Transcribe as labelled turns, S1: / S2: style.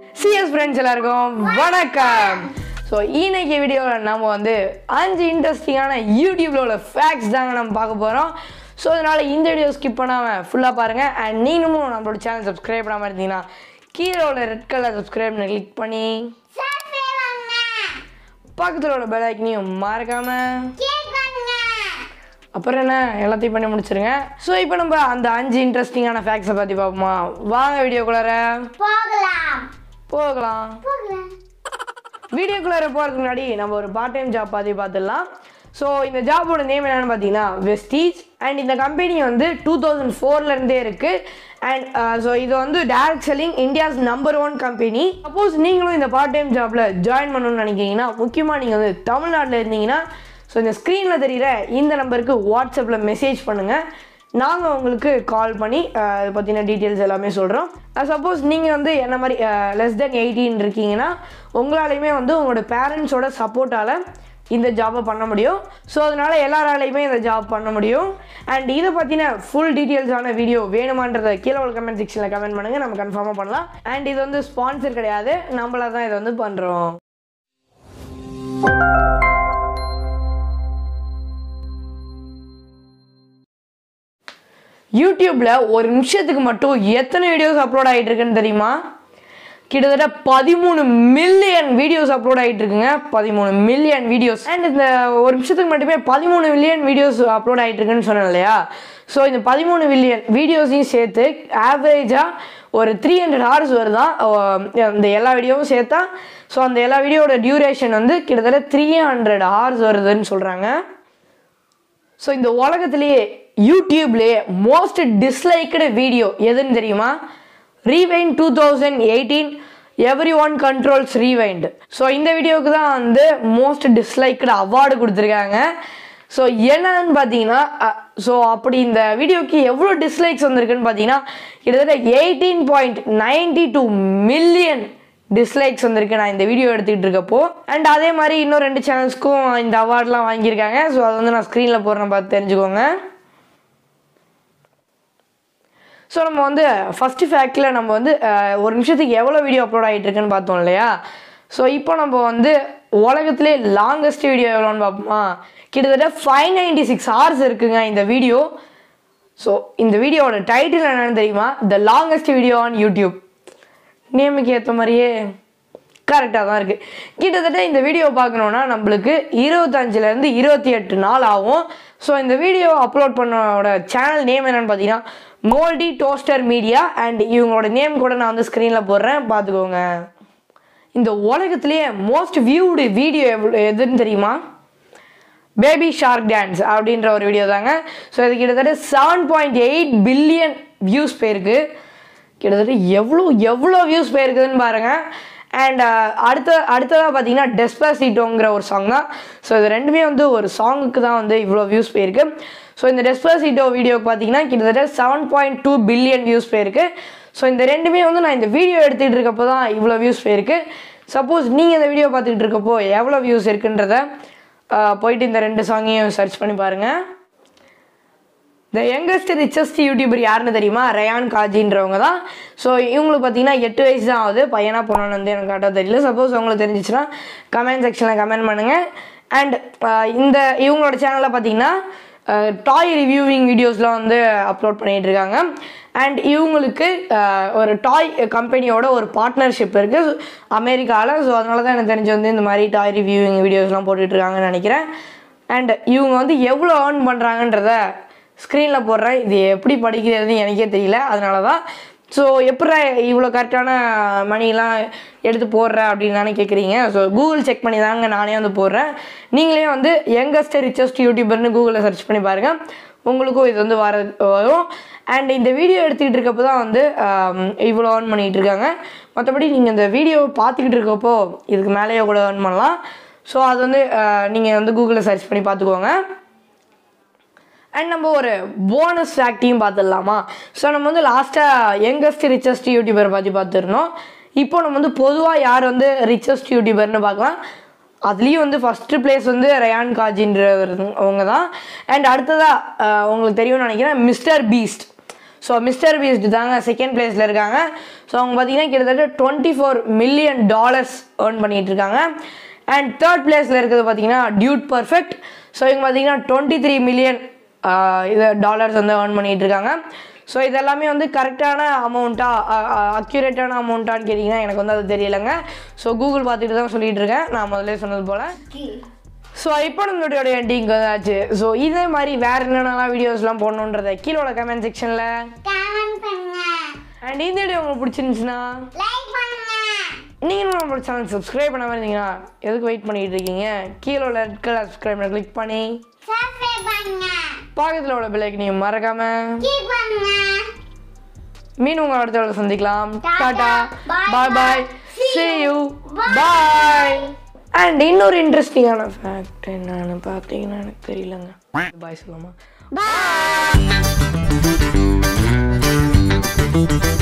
S1: CS friends எல்லாருக்கும் வணக்கம் so இன்னைக்கு வீடியோவில் நம்ம வந்து அஞ்சு இன்ட்ரெஸ்டிங்கான யூடியூப்ல உள்ள ஃபேக்ட்ஸ் தாங்க நம்ம பார்க்க போகிறோம் ஸோ அதனால் இந்த வீடியோ ஸ்கிப் பண்ணாமல் ஃபுல்லாக பாருங்கள் அண்ட் நீங்களும் நம்மளோட சேனல் சப்ஸ்கிரைப் பண்ணாமல் இருந்தீங்கன்னா கீழே உள்ள ரெட் கலர் சப்ஸ்கிரைப் கிளிக் பண்ணி பக்கத்தில் உள்ள பெல் ஐக்கனையும் மறக்காமல் அப்புறம் என்ன எல்லாத்தையும் பண்ணி முடிச்சிருங்க ஸோ இப்போ நம்ம அந்த அஞ்சு இன்ட்ரெஸ்டிங்கான ஃபேக்ட்ஸை பற்றி பார்ப்போமா வாங்க வீடியோக்குள்ளார
S2: போகலாம்
S1: போகலாம்
S2: போகலாம்
S1: வீடியோக்குள்ளார போகிறதுக்கு முன்னாடி நம்ம ஒரு பார்ட் டைம் ஜாப் பற்றி பார்த்துடலாம் ஸோ இந்த ஜாபோட நேம் என்னன்னு பார்த்தீங்கன்னா வெஸ்டீஜ் அண்ட் இந்த கம்பெனி வந்து டூ தௌசண்ட் ஃபோர்லேருந்தே இருக்குது அண்ட் ஸோ இது வந்து direct selling India's number one company suppose நீங்களும் இந்த பார்ட் டைம் ஜாப்பில் ஜாயின் பண்ணணும்னு நினைக்கிறீங்கன்னா முக்கியமாக நீங்கள் வந்து தமிழ்நாட்டில் இருந்தீங்கன்னா ஸோ இந்த ஸ்க்ரீனில் தெரிகிற இந்த நம்பருக்கு வாட்ஸ்அப்பில் மெசேஜ் பண்ணுங்கள் நாங்கள் உங்களுக்கு கால் பண்ணி அஹ், இதை பற்றின டீட்டெயில்ஸ் எல்லாமே சொல்கிறோம் சப்போஸ் நீங்கள் வந்து என்ன மாதிரி லெஸ் தென் எயிட்டீன் இருக்கீங்கன்னா உங்களாலையுமே வந்து உங்களோட பேரண்ட்ஸோட சப்போர்ட்டால் இந்த ஜாபை பண்ண முடியும் ஸோ அதனால் எல்லாராலையுமே இந்த ஜாப் பண்ண முடியும் அண்ட் இதை பற்றின ஃபுல் டீட்டெயில்ஸான வீடியோ வேணுமான்றதை கீழே உள்ள கமெண்ட் செக்ஷனில் கமெண்ட் பண்ணுங்கள் நம்ம கன்ஃபார்மாக பண்ணலாம் அண்ட் இது வந்து ஸ்பான்சர் கிடையாது நம்மள தான் இதை வந்து பண்ணுறோம் யூடியூப்ல ஒரு நிமிஷத்துக்கு மட்டும் எத்தனை வீடியோஸ் அப்லோட் ஆகிட்டு இருக்குன்னு தெரியுமா கிட்டத்தட்ட பதிமூணு மில்லியன் வீடியோஸ் அப்லோட் ஆகிட்டு இருக்குங்க பதிமூணு மில்லியன் வீடியோஸ் அண்ட் இந்த ஒரு நிமிஷத்துக்கு மட்டுமே பதிமூணு மில்லியன் வீடியோஸ் அப்லோட் ஆகிட்டு இருக்குன்னு சொன்னேன் இல்லையா ஸோ இந்த பதிமூணு மில்லியன் வீடியோஸையும் சேர்த்து ஆவரேஜாக ஒரு த்ரீ ஹண்ட்ரட் ஹவர்ஸ் வருதான் அஹ் இந்த எல்லா வீடியோவும் சேர்த்தா ஸோ அந்த எல்லா வீடியோட டியூரேஷன் வந்து கிட்டத்தட்ட த்ரீ ஹண்ட்ரட் ஹவர்ஸ் வருதுன்னு சொல்கிறாங்க ஸோ இந்த உலகத்திலேயே யூடியூப்லேயே மோஸ்ட் டிஸ்லைக்கடு வீடியோ எதுன்னு தெரியுமா rewind two thousand eighteen everyone controls rewind so இந்த வீடியோவுக்கு தான் வந்து மோஸ்ட் டிஸ்லைக்கடு அவார்டு கொடுத்துருக்காங்க ஸோ என்னன்னு பார்த்தீங்கன்னா ஸோ அப்படி இந்த வீடியோக்கு எவ்வளோ டிஸ்லைக்ஸ் வந்திருக்குன்னு பார்த்தீங்கன்னா கிட்டத்தட்ட eighteen point ninety two million dislikes வந்திருக்கு நான் இந்த வீடியோ எடுத்துக்கிட்டு இருக்கப்போ அண்ட் அதே மாதிரி இன்னும் ரெண்டு சேனல்ஸ்க்கும் இந்த அவார்ட்லாம் வாங்கியிருக்காங்க ஸோ அது வந்து நான் ஸ்க்ரீனில் போடுறேன் பார்த்து தெரிஞ்சுக்கோங்க ஸோ நம்ம வந்து ஃபஸ்ட்டு ஃபேக்டில் நம்ம வந்து அஹ், ஒரு நிமிஷத்துக்கு எவ்வளோ வீடியோ அப்லோட் ஆகிட்டு இருக்குன்னு பார்த்தோம் இல்லையா ஸோ இப்போ நம்ம வந்து உலகத்திலே லாங்கஸ்ட் வீடியோ எவ்வளோன்னு பார்ப்போமா கிட்டத்தட்ட ஃபைவ் நைன்டி சிக்ஸ் ஹவர்ஸ் இருக்குங்க இந்த வீடியோ ஸோ இந்த வீடியோவோட டைட்டில் என்னன்னு தெரியுமா the longest video on YouTube நேமுக்கு ஏற்ற மாதிரியே கரெக்டாக தான் இருக்குது கிட்டத்தட்ட இந்த வீடியோ பார்க்கணுன்னா நம்மளுக்கு இருபத்தஞ்சிலேருந்து இருபத்தி எட்டு நாள் ஆகும் ஸோ இந்த வீடியோ அப்லோட் பண்ணோட சேனல் நேம் என்னன்னு பார்த்தீங்கன்னா மோல்டி டோஸ்டர் மீடியா அண்ட் இவங்களோட நேம் கூட நான் வந்து ஸ்க்ரீனில் போடுறேன் பார்த்துக்கோங்க இந்த உலகத்திலேயே மோஸ்ட் வியூடு வீடியோ எவ்வளோ எதுன்னு தெரியுமா பேபி ஷார்க் டான்ஸ் அப்படின்ற ஒரு வீடியோ தாங்க ஸோ இது கிட்டத்தட்ட seven point eight billion views போயிருக்கு கிட்டத்தட்ட எவ்வளோ எவ்வளோ வியூஸ் போயிருக்குதுன்னு பாருங்கள் அண்ட் அடுத்த அடுத்ததாக பார்த்தீங்கன்னா டெஸ்பாசிட்டோங்கிற ஒரு சாங் தான் ஸோ இது ரெண்டுமே வந்து ஒரு சாங்குக்கு தான் வந்து இவ்வளோ வியூஸ் போயிருக்கு ஸோ இந்த டெஸ்பாசிட்டோ வீடியோக்கு பார்த்தீங்கன்னா கிட்டத்தட்ட seven point two billion views போயிருக்கு ஸோ இந்த ரெண்டுமே வந்து நான் இந்த வீடியோ எடுத்துகிட்டு இருக்கப்போ தான் இவ்வளோ வியூஸ் போயிருக்கு சப்போஸ் நீங்கள் இந்த வீடியோ பார்த்துக்கிட்டு இருக்கப்போ எவ்வளோ வியூஸ் இருக்குன்றத அஹ், போயிட்டு இந்த ரெண்டு சாங்கையும் சர்ச் பண்ணி பாருங்கள் த யங்கஸ்ட் ரிச்சஸ்ட் யூடியூபர் யாருன்னு தெரியுமா ரயான் காஜின்றவங்க தான் ஸோ இவங்களுக்கு பார்த்தீங்கன்னா எட்டு வயசு தான் ஆகுது பையனா பொண்ணு வந்து எனக்கு கரெக்டாக தெரியல சப்போஸ் உங்களுக்கு தெரிஞ்சிச்சுன்னா கமெண்ட் செக்ஷனில் கமெண்ட் பண்ணுங்கள் அண்ட் இந்த இவங்களோட சேனலில் பார்த்தீங்கன்னா டாய் ரிவ்யூவிங் வீடியோஸ்லாம் வந்து அப்லோட் பண்ணிகிட்டு இருக்காங்க அண்ட் இவங்களுக்கு அஹ், ஒரு டாய் கம்பெனியோட ஒரு பார்ட்னர்ஷிப் இருக்குது அமெரிக்காவில் ஸோ அதனால தான் எனக்கு தெரிஞ்சு வந்து இந்த மாதிரி டாய் ரிவ்யூவிங் வீடியோஸ்லாம் போட்டுட்டு இருக்காங்கன்னு நினைக்கிறேன் அண்ட் இவங்க வந்து எவ்வளோ ஏர்ன் பண்ணுறாங்கன்றத ஸ்க்ரீனில் போடுறேன் இது எப்படி படிக்கிறதுன்னு எனக்கே தெரியல அதனால தான் ஸோ எப்படி இவ்வளோ கரெக்டான மணிலாம் எடுத்து போடுற அப்படின்னு தானே கேட்குறீங்க ஸோ கூகுள் செக் பண்ணி தாங்க நானே வந்து போடுறேன் நீங்களே வந்து யங்கஸ்ட் ரிச்சஸ்ட் யூடியூபர்னு கூகுளில் சர்ச் பண்ணி பாருங்கள் உங்களுக்கும் இது வந்து வர வரும் அண்ட் இந்த வீடியோ எடுத்துக்கிட்டு இருக்கப்போ தான் வந்து ஆம், இவ்வளோ ஏர்ன் பண்ணிகிட்டு இருக்காங்க மற்றபடி நீங்கள் இந்த வீடியோ பார்த்துக்கிட்டு இருக்கப்போ இதுக்கு மேலேயே கூட ஏர்ன் பண்ணலாம் ஸோ அது வந்து நீங்கள் வந்து கூகுளில் சர்ச் பண்ணி பார்த்துக்கோங்க அண்ட் நம்ம ஒரு போனஸ் ஃபேக்டையும் பார்த்துடலாமா ஸோ நம்ம வந்து லாஸ்ட்டாக யங்கஸ்ட் ரிச்சஸ்ட் யூடியூபர் பற்றி பார்த்துருந்தோம் இப்போ நம்ம வந்து பொதுவாக யார் வந்து ரிச்சஸ்ட் யூடியூபர்னு பார்க்கலாம் அதுலேயும் வந்து ஃபஸ்ட்டு பிளேஸ் வந்து ரயான் காஜின்றவர் அவங்க தான் அண்ட் அடுத்ததாக உங்களுக்கு தெரியும்னு நினைக்கிறேன் mister beast so mister beast தாங்க செகண்ட் பிளேஸில் இருக்காங்க ஸோ அவங்க பார்த்தீங்கன்னா கிட்டத்தட்ட twenty four million dollars earn பண்ணிட்டு இருக்காங்க அண்ட் தேர்ட் பிளேஸில் இருக்கிறது பார்த்தீங்கன்னா டியூட் பர்ஃபெக்ட் ஸோ இவங்க பார்த்தீங்கன்னா டுவெண்ட்டி த்ரீ மில்லியன் இது டாலர்ஸ் வந்து ஏர்ன் பண்ணிட்டு இருக்காங்க ஸோ இதெல்லாமே வந்து கரெக்டான அமௌண்ட்டா அக்யூரேட்டான அமௌண்ட்டான்னு கேட்டிங்கன்னா எனக்கு வந்து அது தெரியலைங்க ஸோ கூகுள் பார்த்துட்டு தான் சொல்லிட்டு இருக்கேன் நான் முதல்ல சொன்னது போல் ஸோ இப்போ நம்மளுடைய எண்டிங் ஆச்சு ஸோ இதே மாதிரி வேற என்னென்னலாம் வீடியோஸ்லாம் போடணுன்றத கீழே உள்ள கமெண்ட் செக்ஷனில்
S2: கமெண்ட் பண்ணுங்க
S1: அண்ட் இந்த வீடியோ உங்களுக்கு பிடிச்சிருந்துச்சுன்னா
S2: லைக் பண்ணுங்க
S1: நீங்களும் நம்மளோட சேனல் சப்ஸ்கிரைப் பண்ண இருந்தீங்கன்னா எதுக்கு வெயிட் பண்ணிட்டு இருக்கீங்க கீழே உள்ள ரெட் கலர் சப்ஸ்கிரைப் கிளிக் பண்ணி
S2: சப்ஸ்கிரைப் பண்ணுங்க
S1: பக்கத்தில் உள்ள பிள்ளைக்கு நீங்கள் மறக்காம
S2: கீப் பண்ணுங்க
S1: மீன் உங்கள் அடுத்த வேலை சந்திக்கலாம் tata
S2: Bye
S1: bye
S2: bye.
S1: Bye
S2: See
S1: see you
S2: you. Bye.
S1: Bye and இன்னொரு இன்ட்ரெஸ்டிங்கான ஃபேக்ட் என்னன்னு பார்த்தீங்கன்னா எனக்கு தெரியலங்க பாய் சொல்லாமா
S2: Bye.